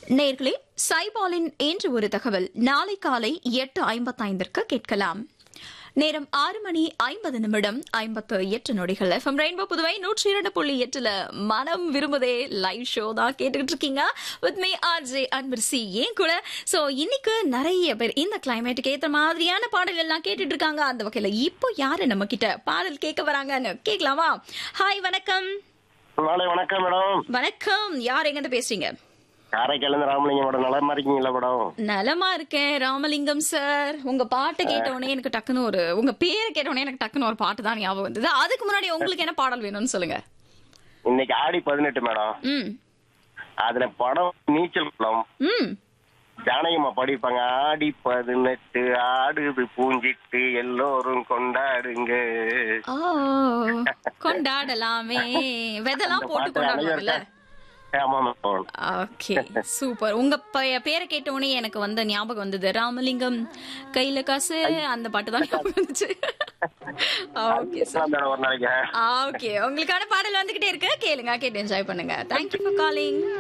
நேர்களே சைபாலின் இன்று ஒரு தகவல் நாளை காலை எட்டு ஐம்பத்தைந்திற்கு கேட்கலாம் நேரம் ஆறு மணி ஐம்பது நிமிடம் ஐம்பத்து எட்டு நொடிகள் எஃப்எம் ரெயின்போ புதுவை நூற்றி இரண்டு புள்ளி எட்டுல மனம் விரும்புதே லைவ் ஷோ தான் கேட்டுக்கிட்டு இருக்கீங்க வித் மீ ஆர் ஜே அன்பர்சி ஏன் கூட சோ இன்னைக்கு நிறைய பேர் இந்த கிளைமேட்டுக்கு ஏத்த மாதிரியான பாடல்கள்லாம் கேட்டுட்டு இருக்காங்க அந்த வகையில இப்போ யாரு நம்ம கிட்ட பாடல் கேட்க வராங்கன்னு கேட்கலாமா ஹாய் வணக்கம் நாளை வணக்கம் மேடம் வணக்கம் யார் எங்க இருந்து பேசுறீங்க காரைக்கால இருந்து ராமலிங்கம் மேடம் நலமா இருக்கீங்களா மேடம் நலமா இருக்கேன் ராமலிங்கம் சார் உங்க பாட்டு கேட்டவுடனே எனக்கு டக்குன்னு ஒரு உங்க பேரை கேட்டவுடனே எனக்கு டக்குன்னு ஒரு பாட்டு தான் ஞாபகம் வந்தது அதுக்கு முன்னாடி உங்களுக்கு என்ன பாடல் வேணும்னு சொல்லுங்க இன்னைக்கு ஆடி பதினெட்டு மேடம் ம் அதுல படம் நீச்சல் குளம் ம் ஜானகியம்மா படிப்பாங்க ஆடி பதினெட்டு ஆடுது பூஞ்சிட்டு எல்லோரும் கொண்டாடுங்க ஓ கொண்டாடலாமே வெதெல்லாம் அந்த போட்டு பாட்டு கொண்டாடுவாங்கல்ல அனைவருக்கும் ஆமா மேடம் ஓகே சூப்பர் உங்க பே- பேரை கேட்டவுடனே எனக்கு வந்த ஞாபகம் வந்தது ராமலிங்கம் கையில காசு அந்த பாட்டு தான் ஞாபகம் வந்துச்சு ஓகே சார் மேடம் ஒரு நாளைக்கு ஓகே உங்களுக்கான பாடல் வந்துகிட்டே இருக்கு கேளுங்க கேட்டு என்ஜாய் பண்ணுங்க தேங்க்யூ ஃபார் காலிங்